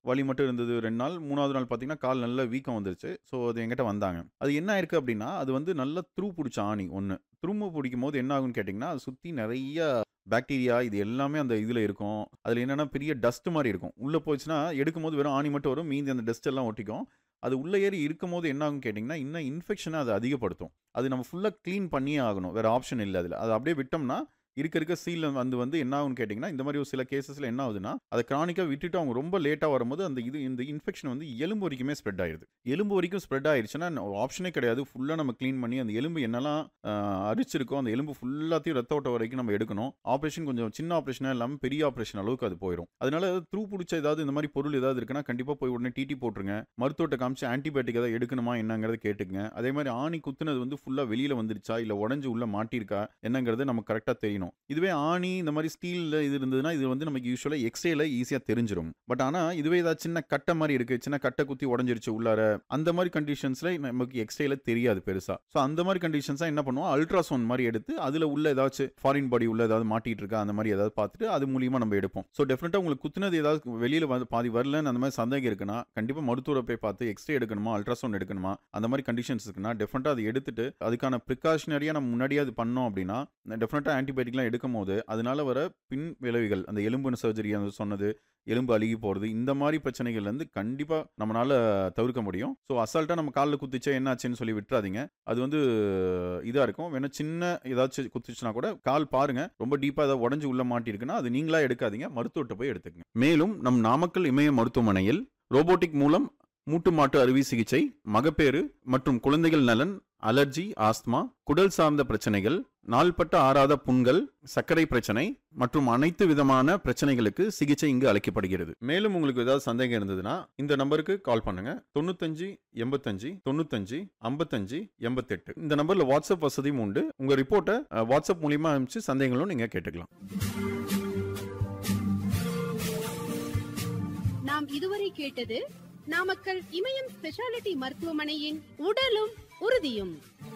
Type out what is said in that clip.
வலி மட்டும் இருந்தது ரெண்டு நாள் மூணாவது நாள் பார்த்தீங்கன்னா கால் நல்ல வீக்கம் வந்துருச்சு ஸோ அது என்கிட்ட வந்தாங்க அது என்ன ஆயிருக்கு அப்படின்னா அது வந்து நல்ல த்ரூ பிடிச்ச ஆணி ஒன்று திரும்ப பிடிக்கும் போது என்ன ஆகும்னு கேட்டிங்கன்னா அது சுற்றி நிறைய பாக்டீரியா இது எல்லாமே அந்த இதில் இருக்கும் அதில் என்னென்னா பெரிய டஸ்ட் மாதிரி இருக்கும் உள்ளே போச்சுன்னா எடுக்கும்போது வெறும் ஆணி மட்டும் வரும் மீதி அந்த டஸ்ட் எல்லாம் ஒட்டிக்கும் அது உள்ளே ஏறி இருக்கும்போது என்ன ஆகும் கேட்டிங்கன்னா இன்னும் இன்ஃபெக்ஷனை அது அதிகப்படுத்தும் அது நம்ம ஃபுல்லாக க்ளீன் பண்ணியே ஆகணும் வேறு ஆப்ஷன் இல்லை அதில் அது அப்படியே விட்டோம்னா இருக்க இருக்க சீல் வந்து வந்து என்ன ஆகும்னு கேட்டிங்கன்னா இந்த மாதிரி ஒரு சில கேசஸில் என்ன ஆகுதுன்னா அதை கிரானிக்காக விட்டுட்டு அவங்க ரொம்ப லேட்டாக வரும்போது அந்த இது இந்த இன்ஃபெக்ஷன் வந்து எலும்பு வரைக்குமே ஸ்ப்ரெட் ஆயிடுது எலும்பு வரைக்கும் ஸ்ப்ரெட் ஆயிடுச்சுன்னா ஆப்ஷனே கிடையாது ஃபுல்லாக நம்ம க்ளீன் பண்ணி அந்த எலும்பு என்னெல்லாம் ஆஹ், அரிச்சிருக்கோ அந்த எலும்பு ஃபுல்லாத்தையும் ரத்த ஓட்ட வரைக்கும் நம்ம எடுக்கணும் ஆப்ரேஷன் கொஞ்சம் சின்ன ஆப்ரேஷனாக இல்லாமல் பெரிய ஆப்ரேஷன் அளவுக்கு அது போயிடும் அதனால த்ரூ பிடிச்ச ஏதாவது இந்த மாதிரி பொருள் ஏதாவது இருக்குன்னா கண்டிப்பாக போய் உடனே டிடி போட்டுருங்க மருத்துவத்தை காமிச்சு ஆன்டிபயோட்டிக் ஏதாவது எடுக்கணுமா என்னங்கிறத கேட்டுக்குங்க அதே மாதிரி ஆணி குத்துனது வந்து ஃபுல்லாக வெளியில் வந்துருச்சா இல்லை உடஞ்சி உள்ள மாட்டியிருக்கா என்னங்கிறது நமக்கு கரெக்டாக தெரியணும் இதுவே ஆணி இந்த மாதிரி ஸ்டீலில் இது இருந்ததுன்னா இது வந்து நமக்கு யூஸ்வலாக எக்ஸ்ரேல ஈஸியாக தெரிஞ்சிடும் பட் ஆனால் இதுவே ஏதாவது சின்ன கட்டை மாதிரி இருக்குது சின்ன கட்டை குத்தி உடஞ்சிருச்சு உள்ளார அந்த மாதிரி கண்டிஷன்ஸில் நமக்கு எக்ஸ்ரேல தெரியாது பெருசாக ஸோ அந்த மாதிரி கண்டிஷன்ஸாக என்ன பண்ணுவோம் அல்ட்ராசவுண்ட் மாதிரி எடுத்து அதில் உள்ள ஏதாச்சும் ஃபாரின் பாடி உள்ள ஏதாவது மாட்டிட்டு இருக்கா அந்த மாதிரி ஏதாவது பார்த்துட்டு அது மூலியமாக நம்ம எடுப்போம் ஸோ டெஃபினட்டாக உங்களுக்கு குத்துனது ஏதாவது வெளியில் வந்து பாதி வரலன்னு அந்த மாதிரி சந்தேகம் இருக்குன்னா கண்டிப்பாக மருத்துவரை போய் பார்த்து எக்ஸ்ரே எடுக்கணுமா அல்ட்ராசவுண்ட் எடுக்கணுமா அந்த மாதிரி கண்டிஷன்ஸ் இருக்குன்னா டெஃபினட்டாக அதை எடுத்துட்டு அதுக்கான ப்ரிகாஷனரியாக நம்ம முன்னாடியே அது பண்ணோம் அப்படின்னா டெஃபினட்டாக ஆன்டிபயோட்டிக்லாம் எடுக்கும் போது அதனால வர பின் விளைவுகள் அந்த எலும்பு சர்ஜரி சொன்னது எலும்பு அழுகி போகிறது இந்த மாதிரி பிரச்சனைகள் வந்து கண்டிப்பாக நம்மளால தவிர்க்க முடியும் ஸோ அசால்ட்டாக நம்ம காலில் குத்திச்சே என்னாச்சுன்னு சொல்லி விட்டுறாதீங்க அது வந்து இதாக இருக்கும் வேணா சின்ன ஏதாச்சும் குத்துச்சுன்னா கூட கால் பாருங்க ரொம்ப டீப்பாக ஏதாவது உடஞ்சி உள்ள மாட்டிருக்குன்னா அது நீங்களா எடுக்காதீங்க மருத்துவர்கிட்ட போய் எடுத்துக்கங்க மேலும் நம் நாமக்கல் இமய மருத்துவமனையில் ரோபோட்டிக் மூலம் மூட்டு மாட்டு அறுவை சிகிச்சை மகப்பேறு மற்றும் குழந்தைகள் நலன் அலர்ஜி ஆஸ்துமா குடல் சார்ந்த பிரச்சனைகள் நாள்பட்ட ஆறாத புண்கள் சர்க்கரை பிரச்சனை மற்றும் அனைத்து விதமான பிரச்சனைகளுக்கு சிகிச்சை இங்கு அளிக்கப்படுகிறது மேலும் உங்களுக்கு ஏதாவது சந்தேகம் இருந்ததுன்னா இந்த நம்பருக்கு கால் பண்ணுங்க தொண்ணூத்தஞ்சு எண்பத்தஞ்சு தொண்ணூத்தஞ்சு ஐம்பத்தஞ்சு எண்பத்தெட்டு இந்த நம்பர்ல வாட்ஸ்அப் வசதியும் உண்டு உங்க ரிப்போர்ட்டை அஹ், வாட்ஸ்அப் மூலியமா அனுப்பிச்சு சந்தேகங்களும் நீங்க கேட்டுக்கலாம் நாம் இதுவரை கேட்டது நாமக்கல் இமயம் ஸ்பெஷாலிட்டி மருத்துவமனையின் உடலும் உறுதியும்